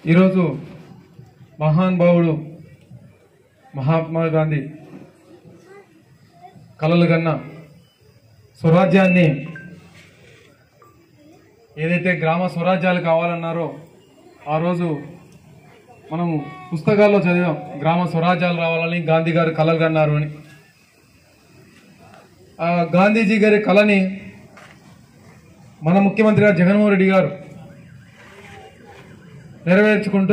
ఈరోజు మహాన్ భావుడు మహాత్మా గాంధీ కలలు కన్న స్వరాజ్యాన్ని ఏదైతే గ్రామ స్వరాజ్యాలు కావాలన్నారో ఆ రోజు మనము పుస్తకాల్లో చదివాం గ్రామ స్వరాజ్యాలు రావాలని గాంధీ గారు కలలు కన్నారు అని ఆ గాంధీజీ గారి కళని మన ముఖ్యమంత్రి గారు జగన్మోహన్ రెడ్డి గారు నెరవేర్చుకుంటూ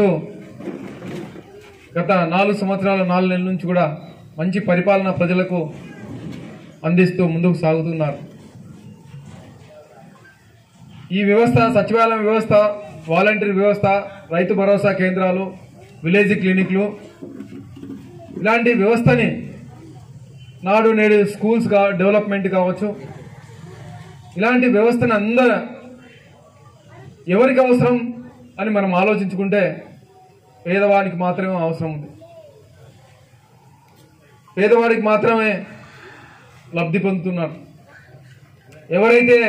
గత నాలుగు సంవత్సరాల నాలుగు నెలల నుంచి కూడా మంచి పరిపాలన ప్రజలకు అందిస్తూ ముందుకు సాగుతున్నారు ఈ వ్యవస్థ సచివాలయం వ్యవస్థ వాలంటీర్ వ్యవస్థ రైతు భరోసా కేంద్రాలు విలేజ్ క్లినిక్లు ఇలాంటి వ్యవస్థని నాడు నేడు స్కూల్స్ కా డెవలప్మెంట్ కావచ్చు ఇలాంటి వ్యవస్థను అందరూ ఎవరికి అవసరం అని మనం ఆలోచించుకుంటే పేదవాడికి మాత్రమే అవసరం ఉంది పేదవాడికి మాత్రమే లబ్ధి పొందుతున్నారు ఎవరైతే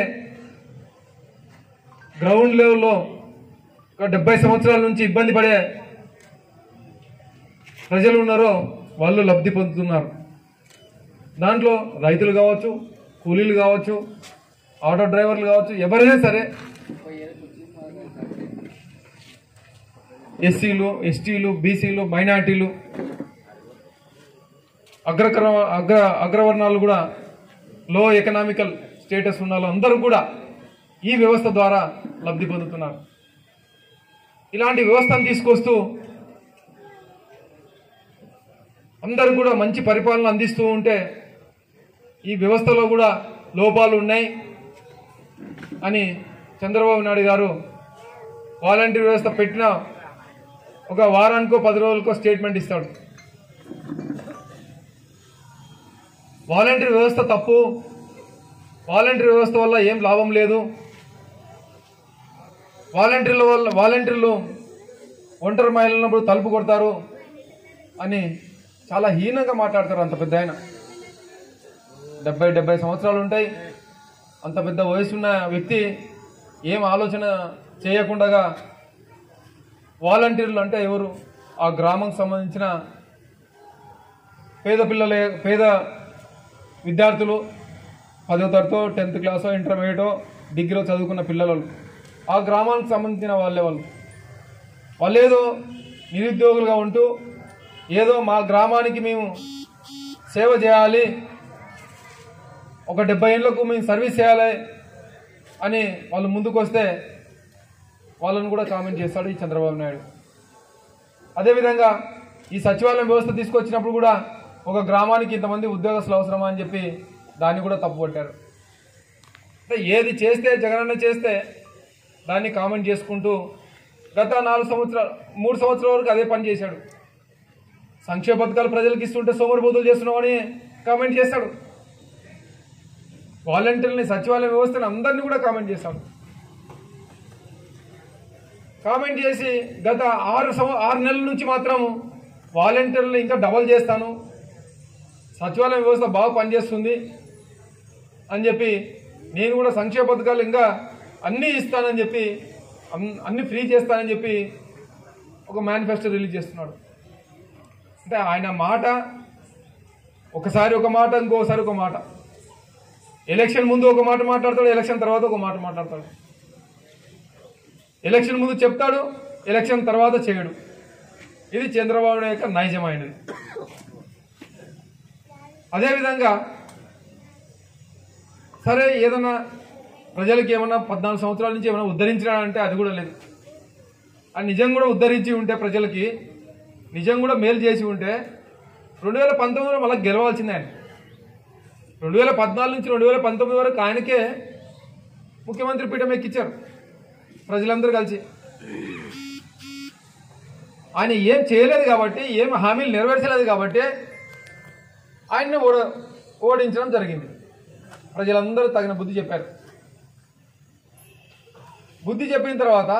గ్రౌండ్ లెవెల్లో ఒక డెబ్బై సంవత్సరాల నుంచి ఇబ్బంది పడే ప్రజలు ఉన్నారో వాళ్ళు లబ్ధి పొందుతున్నారు దాంట్లో రైతులు కావచ్చు కూలీలు కావచ్చు ఆటో డ్రైవర్లు కావచ్చు ఎవరైనా సరే ఎస్సీలు ఎస్టీలు బీసీలు మైనార్టీలు అగ్రకర అగ్ర అగ్రవర్ణాలు కూడా లో ఎకనామికల్ స్టేటస్ ఉన్న వాళ్ళు అందరూ కూడా ఈ వ్యవస్థ ద్వారా లబ్ధి పొందుతున్నారు ఇలాంటి వ్యవస్థను తీసుకొస్తూ అందరూ కూడా మంచి పరిపాలన అందిస్తూ ఉంటే ఈ వ్యవస్థలో కూడా లోపాలు ఉన్నాయి అని చంద్రబాబు నాయుడు గారు వాలంటీర్ వ్యవస్థ పెట్టిన ఒక వారానికో పది రోజులకో స్టేట్మెంట్ ఇస్తాడు వాలంటీర్ వ్యవస్థ తప్పు వాలంటీర్ వ్యవస్థ వల్ల ఏం లాభం లేదు వాలంటీర్ల వల్ల వాలంటీర్లు ఒంటరి మహిళలు ఉన్నప్పుడు తలుపు కొడతారు అని చాలా హీనంగా మాట్లాడతారు అంత పెద్ద ఆయన డెబ్బై డెబ్బై సంవత్సరాలు ఉంటాయి అంత పెద్ద వయసు ఉన్న వ్యక్తి ఏం ఆలోచన చేయకుండా వాలంటీర్లు అంటే ఎవరు ఆ గ్రామంకి సంబంధించిన పేద పిల్లలే పేద విద్యార్థులు పదో తరగతో టెన్త్ క్లాసో ఇంటర్మీడియటో డిగ్రీలో చదువుకున్న పిల్లలు ఆ గ్రామానికి సంబంధించిన వాళ్ళే వాళ్ళు వాళ్ళు ఏదో నిరుద్యోగులుగా ఉంటూ ఏదో మా గ్రామానికి మేము సేవ చేయాలి ఒక డెబ్బై ఏళ్ళకు మేము సర్వీస్ చేయాలి అని వాళ్ళు ముందుకు వస్తే వాళ్ళని కూడా కామెంట్ చేస్తాడు ఈ చంద్రబాబు నాయుడు అదేవిధంగా ఈ సచివాలయం వ్యవస్థ తీసుకొచ్చినప్పుడు కూడా ఒక గ్రామానికి ఇంతమంది ఉద్యోగస్తులు అవసరమా అని చెప్పి దాన్ని కూడా తప్పుపట్టారు అంటే ఏది చేస్తే జగనన్న చేస్తే దాన్ని కామెంట్ చేసుకుంటూ గత నాలుగు సంవత్సరాలు మూడు సంవత్సరాల వరకు అదే పని చేశాడు సంక్షేమ పథకాలు ప్రజలకు ఇస్తుంటే సోమరిపోతులు చేస్తున్నామని కామెంట్ చేస్తాడు వాలంటీర్ని సచివాలయ వ్యవస్థను అందరినీ కూడా కామెంట్ చేస్తాడు కామెంట్ చేసి గత ఆరు సంవ ఆరు నెలల నుంచి మాత్రం వాలంటీర్లు ఇంకా డబల్ చేస్తాను సచివాలయం వ్యవస్థ బాగా పనిచేస్తుంది అని చెప్పి నేను కూడా సంక్షేమ పథకాలు ఇంకా అన్నీ ఇస్తానని చెప్పి అన్- అన్ని ఫ్రీ చేస్తానని చెప్పి ఒక మేనిఫెస్టో రిలీజ్ చేస్తున్నాడు అంటే ఆయన మాట ఒకసారి ఒక మాట ఇంకోసారి ఒక మాట ఎలక్షన్ ముందు ఒక మాట మాట్లాడతాడు ఎలక్షన్ తర్వాత ఒక మాట మాట్లాడతాడు ఎలక్షన్ ముందు చెప్తాడు ఎలక్షన్ తర్వాత చేయడు ఇది చంద్రబాబు నాయుడు యొక్క నైజమైనది అదేవిధంగా సరే ఏదన్నా ప్రజలకి ఏమన్నా పద్నాలుగు సంవత్సరాల నుంచి ఏమైనా ఉద్ధరించినాడంటే అది కూడా లేదు ఆ నిజం కూడా ఉద్ధరించి ఉంటే ప్రజలకి నిజం కూడా మేలు చేసి ఉంటే రెండు వేల పంతొమ్మిదిలో మళ్ళీ గెలవాల్సిందే ఆయన రెండు వేల పద్నాలుగు నుంచి రెండు వేల పంతొమ్మిది వరకు ఆయనకే ముఖ్యమంత్రి పీఠం ఎక్కించారు ప్రజలందరూ కలిసి ఆయన ఏం చేయలేదు కాబట్టి ఏం హామీలు నెరవేర్చలేదు కాబట్టి ఆయన్ని ఓడ ఓడించడం జరిగింది ప్రజలందరూ తగిన బుద్ధి చెప్పారు బుద్ధి చెప్పిన తర్వాత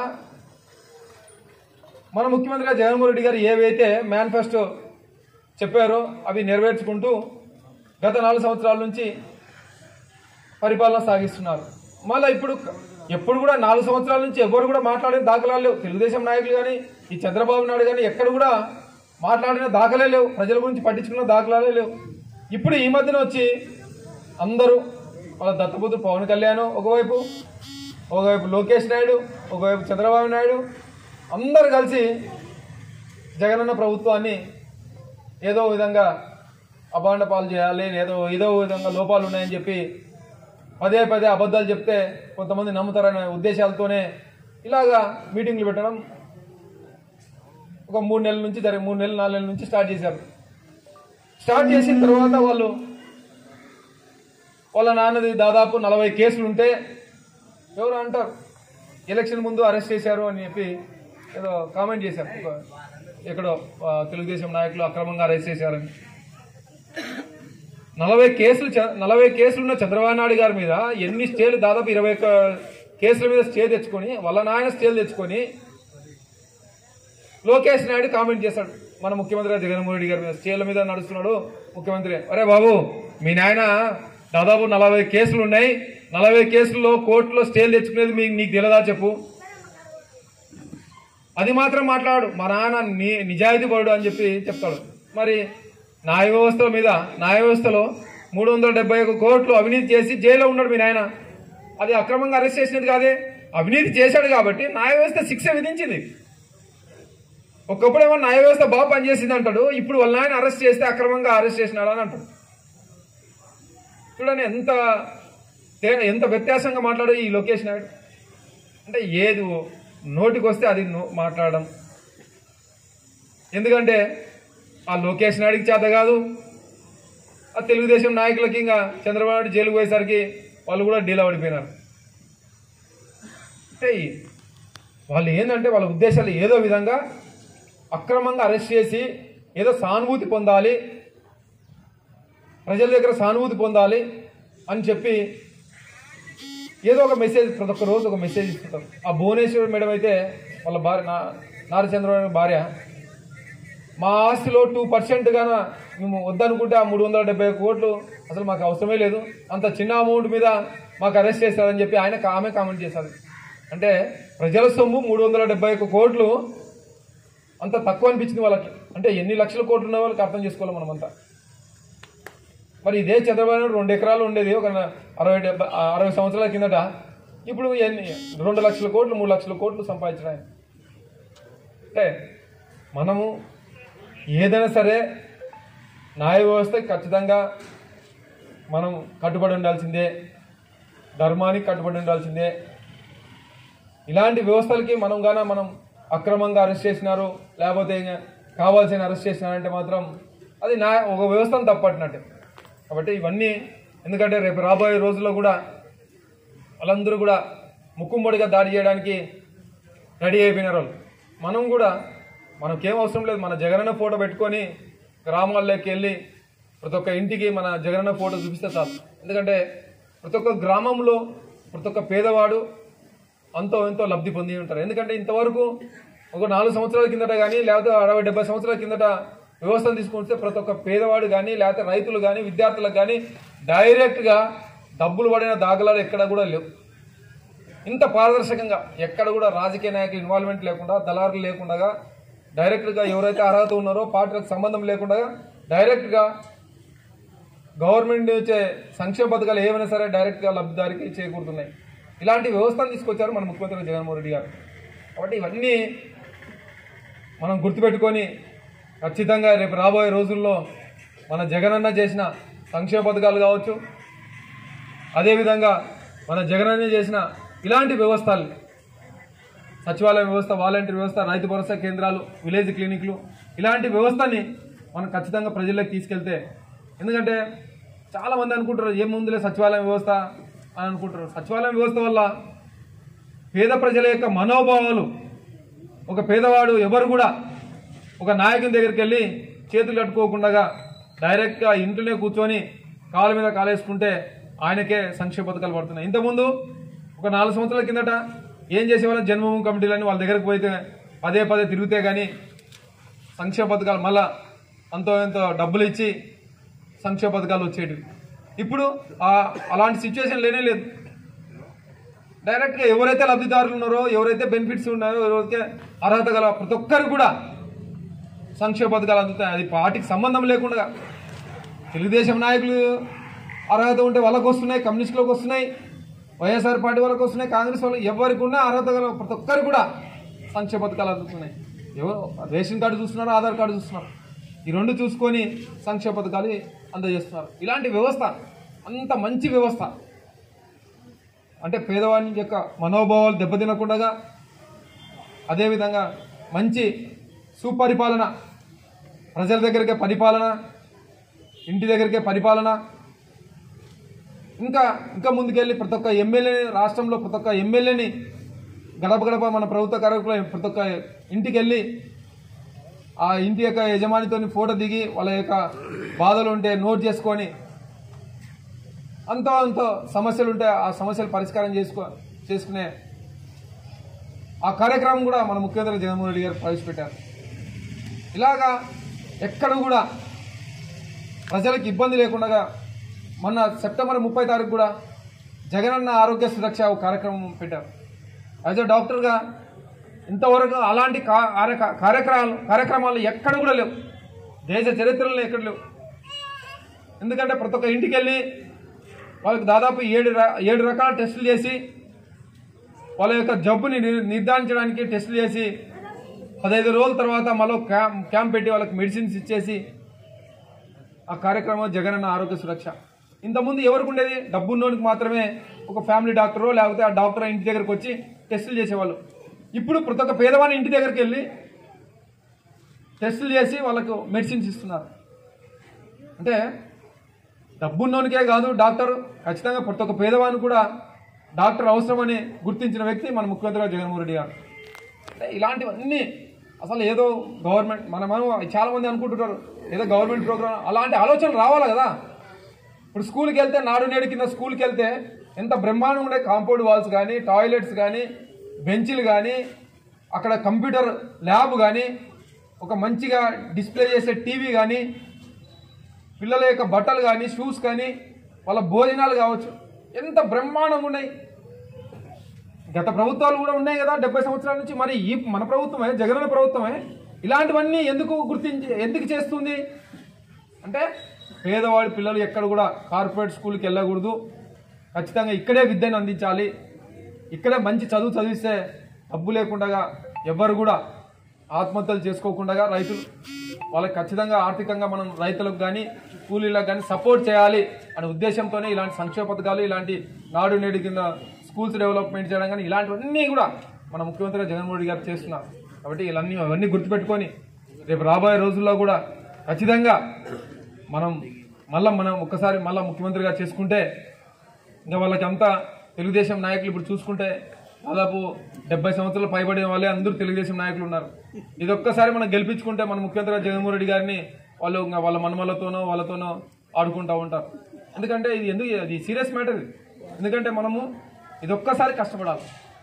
మన ముఖ్యమంత్రిగా జగన్మోహన్ రెడ్డి గారు ఏవైతే మేనిఫెస్టో చెప్పారో అవి నెరవేర్చుకుంటూ గత నాలుగు సంవత్సరాల నుంచి పరిపాలన సాగిస్తున్నారు మళ్ళీ ఇప్పుడు ఎప్పుడు కూడా నాలుగు సంవత్సరాల నుంచి ఎవరు కూడా మాట్లాడిన దాఖలాలు లేవు తెలుగుదేశం నాయకులు కానీ ఈ చంద్రబాబు నాయుడు కానీ ఎక్కడ కూడా మాట్లాడిన దాఖలే లేవు ప్రజల గురించి పట్టించుకున్న దాఖలాలే లేవు ఇప్పుడు ఈ మధ్యన వచ్చి అందరూ వాళ్ళ దత్తపుత్రుడు పవన్ కళ్యాణ్ ఒకవైపు ఒకవైపు లోకేష్ నాయుడు ఒకవైపు చంద్రబాబు నాయుడు అందరు కలిసి జగనన్న ప్రభుత్వాన్ని ఏదో విధంగా అభాండ పాలు చేయాలి ఏదో ఏదో విధంగా లోపాలు ఉన్నాయని చెప్పి పదే పదే అబద్ధాలు చెప్తే కొంతమంది నమ్ముతారనే ఉద్దేశాలతోనే ఇలాగా మీటింగ్లు పెట్టడం ఒక మూడు నెలల నుంచి జరిగి మూడు నెలలు నాలుగు నెలల నుంచి స్టార్ట్ చేశారు స్టార్ట్ చేసిన తర్వాత వాళ్ళు వాళ్ళ నాన్నది దాదాపు నలభై కేసులు ఉంటే ఎవరు అంటారు ఎలక్షన్ ముందు అరెస్ట్ చేశారు అని చెప్పి ఏదో కామెంట్ చేశారు ఒక ఎక్కడో ఆ, తెలుగుదేశం నాయకులు అక్రమంగా అరెస్ట్ చేశారని నలభై కేసులు చ- నలభై కేసులు ఉన్న చంద్రబాబు నాయుడు గారి మీద ఎన్ని స్టేలు దాదాపు ఇరవై ఒక్క కేసుల మీద స్టే తెచ్చుకొని వాళ్ళ నాయన స్టేలు తెచ్చుకొని లోకేష్ నాయుడు కామెంట్ చేశాడు మన ముఖ్యమంత్రి గారు జగన్మోహన్ రెడ్డి గారి మీద స్టేల మీద నడుస్తున్నాడు ముఖ్యమంత్రి అరే బాబు మీ నాయన దాదాపు నలభై కేసులు ఉన్నాయి నలభై కేసుల్లో కోర్టులో స్టేలు తెచ్చుకునేది మీకు నీకు తెలియదా చెప్పు అది మాత్రం మాట్లాడు మా నాన్న ని నిజాయితీ పరుడు అని చెప్పి చెప్తాడు మరి న్యాయ వ్యవస్థ మీద న్యాయ వ్యవస్థలో మూడు వందల డెబ్బై ఒక కోట్లు అవినీతి చేసి జైల్లో ఉన్నాడు మీ నాయన అది అక్రమంగా అరెస్ట్ చేసినది కాదే అవినీతి చేశాడు కాబట్టి న్యాయ వ్యవస్థ శిక్ష విధించింది ఒకప్పుడేమో న్యాయ వ్యవస్థ బాగా పనిచేసింది అంటాడు ఇప్పుడు వాళ్ళ నాయన అరెస్ట్ చేస్తే అక్రమంగా అరెస్ట్ చేసినాడు అని అంటాడు చూడండి ఎంత తే- ఎంత వ్యత్యాసంగా మాట్లాడు ఈ లోకేష్ నాయుడు అంటే ఏది నోటికి వస్తే అది నో- మాట్లాడడం ఎందుకంటే ఆ లోకేష్ నాయుడికి చేత కాదు ఆ తెలుగుదేశం నాయకులకి ఇంకా చంద్రబాబు నాయుడు జైలుకు పోయేసరికి వాళ్ళు కూడా డీలా పడిపోయినారు అంటే ఈ- వాళ్ళు ఏంటంటే వాళ్ళ ఉద్దేశాలు ఏదో విధంగా అక్రమంగా అరెస్ట్ చేసి ఏదో సానుభూతి పొందాలి ప్రజల దగ్గర సానుభూతి పొందాలి అని చెప్పి ఏదో ఒక మెసేజ్ ప్రతి ఒక్క రోజు ఒక మెసేజ్ ఇస్తుంటారు ఆ భువనేశ్వర్ మేడం అయితే వాళ్ళ భార్య నా నారా చంద్రబాబు భార్య మా ఆస్తిలో టూ పర్సెంట్ గాన మేము వద్దనుకుంటే ఆ మూడు వందల డెబ్బై కోట్లు అసలు మాకు అవసరమే లేదు అంత చిన్న అమౌంట్ మీద మాకు అరెస్ట్ చేస్తారని చెప్పి ఆయన ఆమె కామెంట్ చేశారు అంటే ప్రజల సొమ్ము మూడు వందల డెబ్బై ఒక్క కోట్లు అంత తక్కువ అనిపించింది వాళ్ళకి అంటే ఎన్ని లక్షల కోట్లు ఉన్న వాళ్ళకి అర్థం చేసుకోవాలి మనమంతా మరి ఇదే చంద్రబాబు నాయుడు రెండు ఎకరాలు ఉండేది ఒక అరవై డెబ్బై అరవై సంవత్సరాల కిందట ఇప్పుడు ఎన్ని రెండు లక్షల కోట్లు మూడు లక్షల కోట్లు సంపాదించడం ఆయన. అంటే మనము ఏదైనా సరే న్యాయ వ్యవస్థకి ఖచ్చితంగా మనం కట్టుబడి ఉండాల్సిందే ధర్మానికి కట్టుబడి ఉండాల్సిందే ఇలాంటి వ్యవస్థలకి మనం గాన మనం అక్రమంగా అరెస్ట్ చేసినారు లేకపోతే ఇంకా కావాల్సిన అరెస్ట్ చేసినారంటే మాత్రం అది నా ఒక వ్యవస్థను తప్పట్టినట్టే కాబట్టి ఇవన్నీ ఎందుకంటే రేపు రాబోయే రోజుల్లో కూడా వాళ్ళందరూ కూడా ముక్కుమ్మడిగా దాడి చేయడానికి రెడీ అయిపోయినారు వాళ్ళు మనం కూడా మనకేం అవసరం లేదు మన జగనన్న ఫోటో పెట్టుకొని గ్రామాల్లోకి వెళ్ళి ప్రతి ఒక్క ఇంటికి మన జగనన్న ఫోటో చూపిస్తే చాలు ఎందుకంటే ప్రతి ఒక్క గ్రామంలో ప్రతి ఒక్క పేదవాడు అంతో ఎంతో లబ్ధి పొంది ఉంటారు ఎందుకంటే ఇంతవరకు ఒక నాలుగు సంవత్సరాల కిందట కానీ లేకపోతే అరవై డెబ్బై సంవత్సరాల కిందట వ్యవస్థను తీసుకుంటే ప్రతి ఒక్క పేదవాడు కానీ లేకపోతే రైతులు కానీ విద్యార్థులకు కానీ డైరెక్ట్గా డబ్బులు పడిన దాఖలాలు ఎక్కడ కూడా లేవు ఇంత పారదర్శకంగా ఎక్కడ కూడా రాజకీయ నాయకుల ఇన్వాల్వ్మెంట్ లేకుండా దళారులు లేకుండా డైరెక్ట్గా ఎవరైతే అర్హత ఉన్నారో పార్టీలకు సంబంధం లేకుండా డైరెక్ట్గా గవర్నమెంట్ ఇచ్చే సంక్షేమ పథకాలు ఏమైనా సరే డైరెక్ట్గా లబ్ధిదారికి చేకూరుతున్నాయి ఇలాంటి వ్యవస్థను తీసుకొచ్చారు మన ముఖ్యమంత్రి జగన్మోహన్ రెడ్డి గారు కాబట్టి ఇవన్నీ మనం గుర్తుపెట్టుకొని ఖచ్చితంగా రేపు రాబోయే రోజుల్లో మన జగనన్న చేసిన సంక్షేమ పథకాలు కావచ్చు అదేవిధంగా మన జగనన్న చేసిన ఇలాంటి వ్యవస్థలు సచివాలయ వ్యవస్థ వాలంటీర్ వ్యవస్థ రైతు భరోసా కేంద్రాలు విలేజ్ క్లినిక్లు ఇలాంటి వ్యవస్థని మనం ఖచ్చితంగా ప్రజల్లోకి తీసుకెళ్తే ఎందుకంటే చాలా మంది అనుకుంటారు ఏముందిలే సచివాలయం వ్యవస్థ అని అనుకుంటారు సచివాలయం వ్యవస్థ వల్ల పేద ప్రజల యొక్క మనోభావాలు ఒక పేదవాడు ఎవరు కూడా ఒక నాయకుని దగ్గరికి వెళ్ళి చేతులు కట్టుకోకుండా డైరెక్ట్గా ఇంట్లోనే కూర్చొని కాళ్ళ మీద కాలేసుకుంటే ఆయనకే సంక్షేమ పథకాలు పడుతున్నాయి ఇంతకుముందు ఒక నాలుగు సంవత్సరాల కిందట ఏం చేసేవాళ్ళం జన్మభూమి కమిటీలని వాళ్ళ దగ్గరకు పోయితే పదే పదే తిరిగితే కానీ సంక్షేమ పథకాలు మళ్ళా అంతో ఎంతో డబ్బులు ఇచ్చి సంక్షేమ పథకాలు వచ్చేటివి ఇప్పుడు ఆ అలాంటి సిచ్యువేషన్ లేనే లేదు డైరెక్ట్గా ఎవరైతే లబ్ధిదారులు ఉన్నారో ఎవరైతే బెనిఫిట్స్ ఉన్నారో ఎవరైతే అర్హత గల ప్రతి ఒక్కరు కూడా సంక్షేమ పథకాలు అందుతాయి అది పార్టీకి సంబంధం లేకుండా తెలుగుదేశం నాయకులు అర్హత ఉంటే వాళ్ళకు వస్తున్నాయి కమ్యూనిస్టులకు వస్తున్నాయి వైఎస్ఆర్ పార్టీ వాళ్ళకి వస్తున్నాయి కాంగ్రెస్ వాళ్ళు ఎవరికి ఉన్నా అర్హత గల ప్రతి ఒక్కరు కూడా సంక్షేమ పథకాలు అందుతున్నాయి ఎవరు రేషన్ కార్డు చూస్తున్నారు ఆధార్ కార్డు చూస్తున్నారు ఈ రెండు చూసుకొని సంక్షేమ పథకాలు అందజేస్తున్నారు ఇలాంటి వ్యవస్థ అంత మంచి వ్యవస్థ అంటే పేదవాని యొక్క మనోభావాలు దెబ్బతినకుండా అదేవిధంగా మంచి సుపరిపాలన ప్రజల దగ్గరికే పరిపాలన ఇంటి దగ్గరికే పరిపాలన ఇంకా ఇంకా ముందుకెళ్ళి ప్రతి ఒక్క ఎమ్మెల్యేని రాష్ట్రంలో ప్రతి ఒక్క ఎమ్మెల్యేని గడప గడప మన ప్రభుత్వ కార్యక్రమం ప్రతి ఒక్క ఇంటికి వెళ్ళి ఆ ఇంటి యొక్క యజమానితో ఫోటో దిగి వాళ్ళ యొక్క బాధలు ఉంటే నోట్ చేసుకొని అంతో అంతో సమస్యలు ఉంటే ఆ సమస్యలు పరిష్కారం చేసుకో చేసుకునే ఆ కార్యక్రమం కూడా మన ముఖ్యమంత్రి జగన్మోహన్ రెడ్డి గారు ప్రవేశపెట్టారు ఇలాగా ఎక్కడ కూడా ప్రజలకు ఇబ్బంది లేకుండా మొన్న సెప్టెంబర్ ముప్పై తారీఖు కూడా జగనన్న ఆరోగ్య సురక్ష ఒక కార్యక్రమం పెట్టారు యాజ్ అ డాక్టర్గా ఇంతవరకు అలాంటి కా- కార్యక- కార్యక్రమాలు కార్యక్రమాలు ఎక్కడ కూడా లేవు దేశ చరిత్రలో ఎక్కడ లేవు ఎందుకంటే ప్రతి ఒక్క ఇంటికి వెళ్ళి వాళ్ళకి దాదాపు ఏడు ర- ఏడు రకాల టెస్టులు చేసి వాళ్ళ యొక్క జబ్బుని ని- నిర్ధారించడానికి టెస్టులు చేసి పదహైదు రోజుల తర్వాత మళ్ళీ క్యాంప్ క్యాంప్ పెట్టి వాళ్ళకి మెడిసిన్స్ ఇచ్చేసి ఆ కార్యక్రమం జగనన్న ఆరోగ్య సురక్ష ఇంతకుముందు ఎవరికి ఉండేది డబ్బున్నోనికి మాత్రమే ఒక ఫ్యామిలీ డాక్టరో లేకపోతే ఆ డాక్టర్ ఇంటి దగ్గరకు వచ్చి టెస్టులు చేసేవాళ్ళు ఇప్పుడు ప్రతి ఒక్క పేదవాని ఇంటి దగ్గరికి వెళ్ళి టెస్టులు చేసి వాళ్ళకు మెడిసిన్స్ ఇస్తున్నారు అంటే డబ్బున్నోనికే కాదు డాక్టర్ ఖచ్చితంగా ప్రతి ఒక్క పేదవాని కూడా డాక్టర్ అవసరమని గుర్తించిన వ్యక్తి మన ముఖ్యమంత్రి గారు జగన్మోహన్ రెడ్డి గారు అంటే ఇలాంటివన్నీ అసలు ఏదో గవర్నమెంట్ మన మనం చాలా మంది అనుకుంటున్నారు ఏదో గవర్నమెంట్ ప్రోగ్రామ్ అలాంటి ఆలోచనలు రావాలి కదా ఇప్పుడు స్కూల్కి వెళ్తే నాడు నేడు కింద స్కూల్కి వెళ్తే ఎంత బ్రహ్మాండంగా ఉండే కాంపౌండ్ వాల్స్ కానీ టాయిలెట్స్ కానీ బెంచ్లు కానీ అక్కడ కంప్యూటర్ ల్యాబ్ కానీ ఒక మంచిగా డిస్ప్లే చేసే టీవీ కానీ పిల్లల యొక్క బట్టలు కానీ షూస్ కానీ వాళ్ళ భోజనాలు కావచ్చు ఎంత బ్రహ్మాండంగా ఉన్నాయి గత ప్రభుత్వాలు కూడా ఉన్నాయి కదా డెబ్బై సంవత్సరాల నుంచి మరి ఈ మన ప్రభుత్వమే జగనన్న ప్రభుత్వమే ఇలాంటివన్నీ ఎందుకు గుర్తించి ఎందుకు చేస్తుంది అంటే పేదవాడి పిల్లలు ఎక్కడ కూడా కార్పొరేట్ స్కూల్కి వెళ్ళకూడదు ఖచ్చితంగా ఇక్కడే విద్యను అందించాలి ఇక్కడే మంచి చదువు చదివిస్తే డబ్బు లేకుండా ఎవ్వరు కూడా ఆత్మహత్యలు చేసుకోకుండా రైతులు వాళ్ళకి ఖచ్చితంగా ఆర్థికంగా మనం రైతులకు కానీ కూలీలకు కానీ సపోర్ట్ చేయాలి అనే ఉద్దేశంతోనే ఇలాంటి సంక్షేమ పథకాలు ఇలాంటి నాడు నేడు కింద స్కూల్స్ డెవలప్మెంట్ చేయడం కానీ ఇలాంటివన్నీ కూడా మన ముఖ్యమంత్రి జగన్మోహన్ రెడ్డి గారు చేస్తున్నారు కాబట్టి ఇవన్నీ అవన్నీ గుర్తుపెట్టుకొని రేపు రాబోయే రోజుల్లో కూడా ఖచ్చితంగా మనం మళ్ళీ మనం ఒక్కసారి మళ్ళీ ముఖ్యమంత్రి గారు చేసుకుంటే ఇంకా వాళ్ళకి అంతా తెలుగుదేశం నాయకులు ఇప్పుడు చూసుకుంటే దాదాపు డెబ్బై సంవత్సరాలు పైబడిన వాళ్ళే అందరూ తెలుగుదేశం నాయకులు ఉన్నారు ఇది ఒక్కసారి మనం గెలిపించుకుంటే మన ముఖ్యమంత్రి గారు జగన్మోహన్ రెడ్డి గారిని వాళ్ళు ఇంకా వాళ్ళ మనమలతోనో వాళ్ళతోనో ఆడుకుంటూ ఉంటారు ఎందుకంటే ఇది ఎందుకు ఇది సీరియస్ మ్యాటర్ ఇది ఎందుకంటే మనము ఇది ఒక్కసారి కష్టపడాలి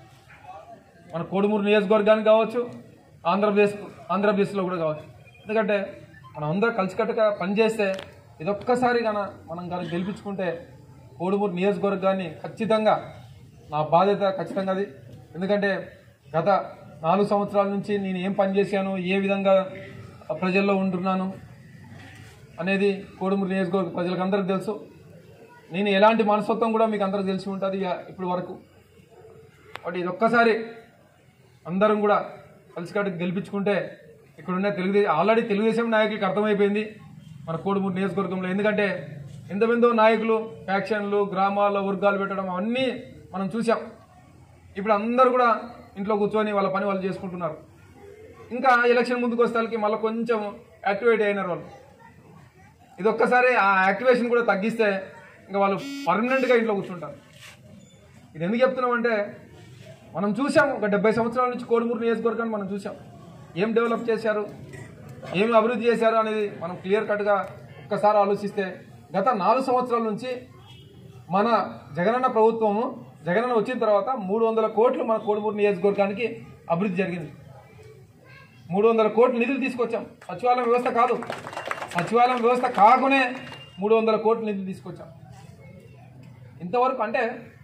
మన కోడుమూరు నియోజకవర్గానికి కావచ్చు ఆంధ్రప్రదేశ్ ఆంధ్రప్రదేశ్లో కూడా కావచ్చు ఎందుకంటే మనం అందరం కలిసికట్టుగా పనిచేస్తే ఇదొక్కసారి కన మనం కానీ గెలిపించుకుంటే కోడుమూరు నియోజకవర్గాన్ని ఖచ్చితంగా నా బాధ్యత ఖచ్చితంగా అది ఎందుకంటే గత నాలుగు సంవత్సరాల నుంచి నేను ఏం పని చేశాను ఏ విధంగా ప్రజల్లో ఉంటున్నాను అనేది కోడుమూరు నియోజకవర్గ ప్రజలకు అందరికీ తెలుసు నేను ఎలాంటి మనస్తత్వం కూడా మీకు అందరికీ తెలిసి ఉంటుంది ఇక ఇప్పుడు వరకు కాబట్టి ఇది ఒక్కసారి అందరం కూడా కలిసికట్టుకు గెలిపించుకుంటే ఇక్కడున్న తెలుగుదేశం ఆల్రెడీ తెలుగుదేశం నాయకులకు అర్థమైపోయింది మన కోడుమూరు నియోజకవర్గంలో ఎందుకంటే ఎంతమందో నాయకులు ఫ్యాక్షన్లు గ్రామాల్లో వర్గాలు పెట్టడం అవన్నీ మనం చూసాం ఇప్పుడు అందరూ కూడా ఇంట్లో కూర్చొని వాళ్ళ పని వాళ్ళు చేసుకుంటున్నారు ఇంకా ఎలక్షన్ ముందుకు వస్తే మళ్ళీ కొంచెం యాక్టివేట్ అయినారు వాళ్ళు ఇది ఒక్కసారి ఆ యాక్టివేషన్ కూడా తగ్గిస్తే ఇంకా వాళ్ళు పర్మనెంట్గా ఇంట్లో కూర్చుంటారు ఇది ఎందుకు చెప్తున్నామంటే మనం చూసాం ఒక డెబ్బై సంవత్సరాల నుంచి కోడుమూరు నియోజకవర్గాన్ని మనం చూసాం ఏం డెవలప్ చేశారు ఏం అభివృద్ధి చేశారు అనేది మనం క్లియర్ కట్గా ఒక్కసారి ఆలోచిస్తే గత నాలుగు సంవత్సరాల నుంచి మన జగనన్న ప్రభుత్వము జగనన్న వచ్చిన తర్వాత మూడు వందల కోట్లు మన కోడుమూరు నియోజకవర్గానికి అభివృద్ధి జరిగింది మూడు వందల కోట్లు నిధులు తీసుకొచ్చాం సచివాలయం వ్యవస్థ కాదు సచివాలయం వ్యవస్థ కాకునే మూడు వందల కోట్ల నిధులు తీసుకొచ్చాం ఇంతవరకు అంటే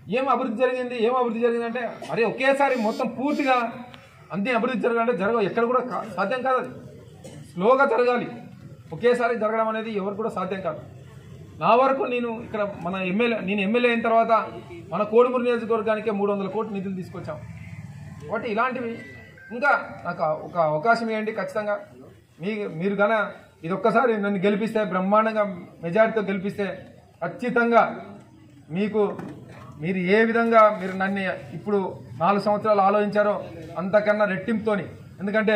ఏం అభివృద్ధి జరిగింది ఏం అభివృద్ధి జరిగింది అంటే అరే ఒకేసారి మొత్తం పూర్తిగా అంతే అభివృద్ధి జరగాలంటే జరగ ఎక్కడ కూడా కా- సాధ్యం కాదు అది స్లోగా జరగాలి ఒకేసారి జరగడం అనేది ఎవరు కూడా సాధ్యం కాదు నా వరకు నేను ఇక్కడ మన ఎమ్మెల్యే నేను ఎమ్మెల్యే అయిన తర్వాత మన కోడుమూరు నియోజకవర్గానికే మూడు వందల కోట్ల నిధులు తీసుకొచ్చాం కాబట్టి ఇలాంటివి ఇంకా నాకు ఒక అవకాశం ఇవ్వండి ఖచ్చితంగా మీ మీరు గన ఇది ఒక్కసారి నన్ను గెలిపిస్తే బ్రహ్మాండంగా మెజారిటీతో గెలిపిస్తే ఖచ్చితంగా మీకు మీరు ఏ విధంగా మీరు నన్ను ఇప్పుడు నాలుగు సంవత్సరాలు ఆలోచించారో అంతకన్నా రెట్టింపుతోని ఎందుకంటే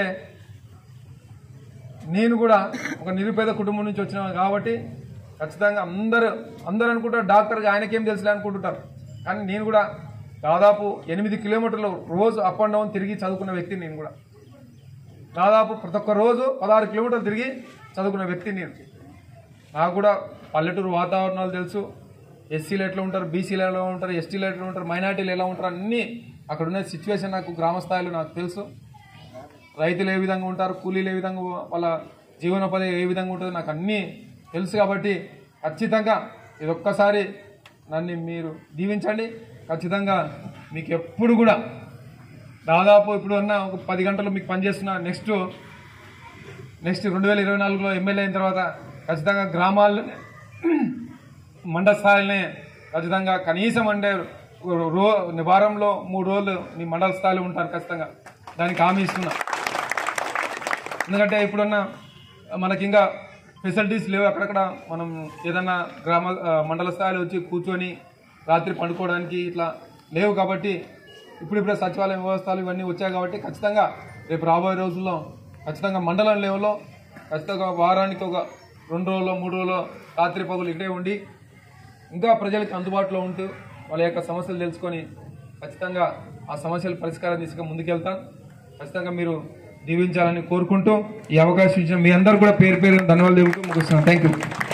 నేను కూడా ఒక నిరుపేద కుటుంబం నుంచి వచ్చిన కాబట్టి ఖచ్చితంగా అందరూ అందరూ అనుకుంటారు డాక్టర్గా ఆయనకేం తెలుసులే అనుకుంటుంటారు కానీ నేను కూడా దాదాపు ఎనిమిది కిలోమీటర్లు రోజు అప్ అండ్ డౌన్ తిరిగి చదువుకున్న వ్యక్తిని నేను కూడా దాదాపు ప్రతి ఒక్క రోజు పదహారు కిలోమీటర్లు తిరిగి చదువుకున్న వ్యక్తిని నేను నాకు కూడా పల్లెటూరు వాతావరణాలు తెలుసు ఎస్సీలు ఎట్లా ఉంటారు బీసీలు ఎలా ఉంటారు ఎస్టీలు ఎట్లా ఉంటారు మైనార్టీలు ఎలా ఉంటారు అన్నీ అక్కడ ఉన్న సిచ్యువేషన్ నాకు గ్రామ స్థాయిలో నాకు తెలుసు రైతులు ఏ విధంగా ఉంటారు కూలీలు ఏ విధంగా వాళ్ళ జీవనోపాధి ఏ విధంగా ఉంటుందో నాకు అన్నీ తెలుసు కాబట్టి ఖచ్చితంగా ఇది ఒక్కసారి నన్ను మీరు దీవించండి ఖచ్చితంగా మీకు ఎప్పుడు కూడా దాదాపు ఇప్పుడు ఉన్న ఒక పది గంటలు మీకు పనిచేస్తున్న నెక్స్ట్ నెక్స్ట్ రెండు వేల ఇరవై నాలుగులో ఎమ్మెల్యే అయిన తర్వాత ఖచ్చితంగా గ్రామాల్లో మండల స్థాయిలోనే ఖచ్చితంగా కనీసం అంటే రో వారంలో మూడు రోజులు నీ మండల స్థాయిలో ఉంటారు ఖచ్చితంగా దానికి హామీ ఇస్తున్నా ఎందుకంటే ఇప్పుడున్న మనకి ఇంకా ఫెసిలిటీస్ లేవు అక్కడక్కడ మనం ఏదన్నా గ్రామ ఆ, మండల స్థాయిలో వచ్చి కూర్చొని రాత్రి పండుకోవడానికి ఇట్లా లేవు కాబట్టి ఇప్పుడిప్పుడే సచివాలయం వ్యవస్థలు ఇవన్నీ వచ్చాయి కాబట్టి ఖచ్చితంగా రేపు రాబోయే రోజుల్లో ఖచ్చితంగా మండలం లెవెల్లో ఖచ్చితంగా వారానికి ఒక రెండు రోజులు మూడు రోజులు రాత్రి పగులు ఇక్కడే ఉండి ఇంకా ప్రజలకు అందుబాటులో ఉంటూ వాళ్ళ యొక్క సమస్యలు తెలుసుకొని ఖచ్చితంగా ఆ సమస్యల పరిష్కారం దిశగా ముందుకెళ్తాను ఖచ్చితంగా మీరు దీవించాలని కోరుకుంటూ ఈ అవకాశం ఇచ్చిన మీ అందరూ కూడా పేరు పేరు ధన్యవాదాలు తెలుపుతూ ముగిస్తున్నాను థ్యాంక్ యూ